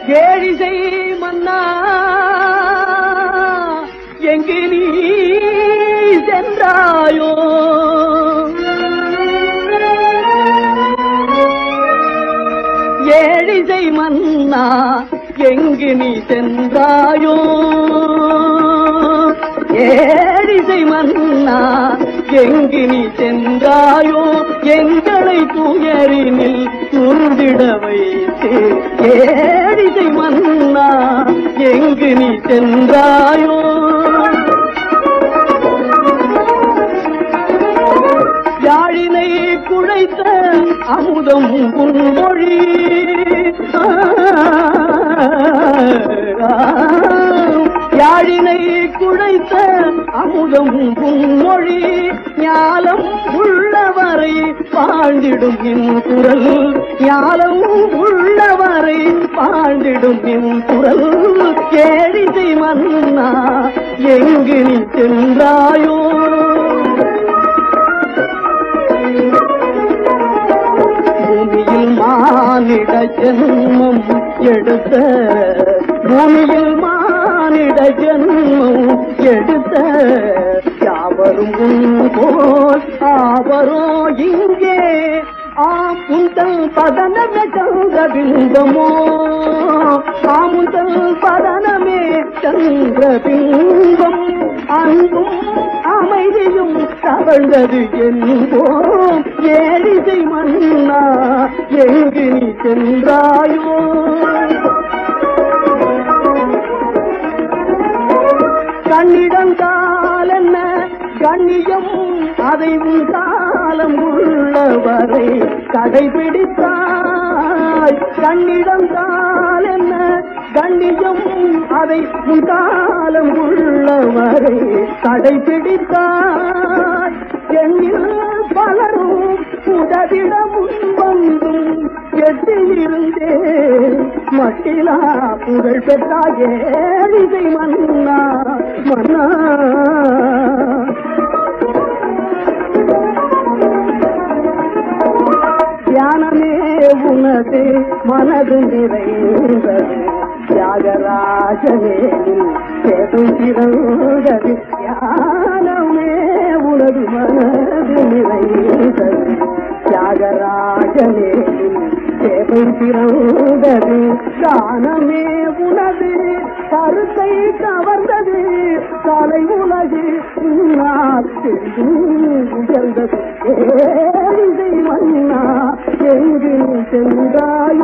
ஏழிசை மன்னா எங்கு நீ சென்றாயோ ஏழிசை மன்னா எங்கு நீ சென்றாயோ ஏழிசை மன்னா எங்கு நீ சென்றாயோ எங்களை துயரினில் துருந்திட வைத்து ஏழிசை மன்னா எங்கு நீ சென்றாயோ யாழினை குழைத்த அமுதம் உன்மொழி யாழினை குழைத்த அமுதம் உன்மொழி ஞாலம் உள்ளவரை வாழ்ந்திடும் என் குரல் ஞாலம் உள்ளவரை வாழ்ந்திடும் என் குரல் கேழிசை மன்னா எங்கு நீ சென்றாயோ பூமியில் மானிட ஜென்மம் எடுத்த பூமியில் மானிட ஜென்மம் எடுத்த யாவரும் உன் போல் ஆவரோ இங்கே ஆமுந்தல் பதனமே சந்திரபிம்பமோ ஆமுந்தல் பதனமே சந்திரபிம்பம் அன்பும் அமைதியும் தவழ்ந்தது என்போம் ஏழிசை மன்னா எங்கு நீ சென்றாயோ கண்ணிடம் காலென்ன கண்ணியம் அதை உன் காலம் உள்ளவரை கடைபிடித்தாய் கண்ணிடம் காலென்ன கண்ணியம் அதை உன் காலம் உள்ளவரை கடைபிடித்தாய் எண்ணில் பலரும் உதவிட முன்வந்தும் எட்டியிருந்தே மட்டிலா புகழ் பெற்றாயே இதை மன்னா மன்னா தியானமே உனது மனது நிறைந்தது தியாகராஜனே சேதும் சிறந்தது தியானமே உனது மனது நிறைந்தது தியாகராஜனே சேவை பிறந்தது கானமே உனது கருத்தை கவர்ந்தது காலை உலகு உன்னால் சென்று உயர்ந்தது ஏழிசை மன்னா எங்கு சென்றாய்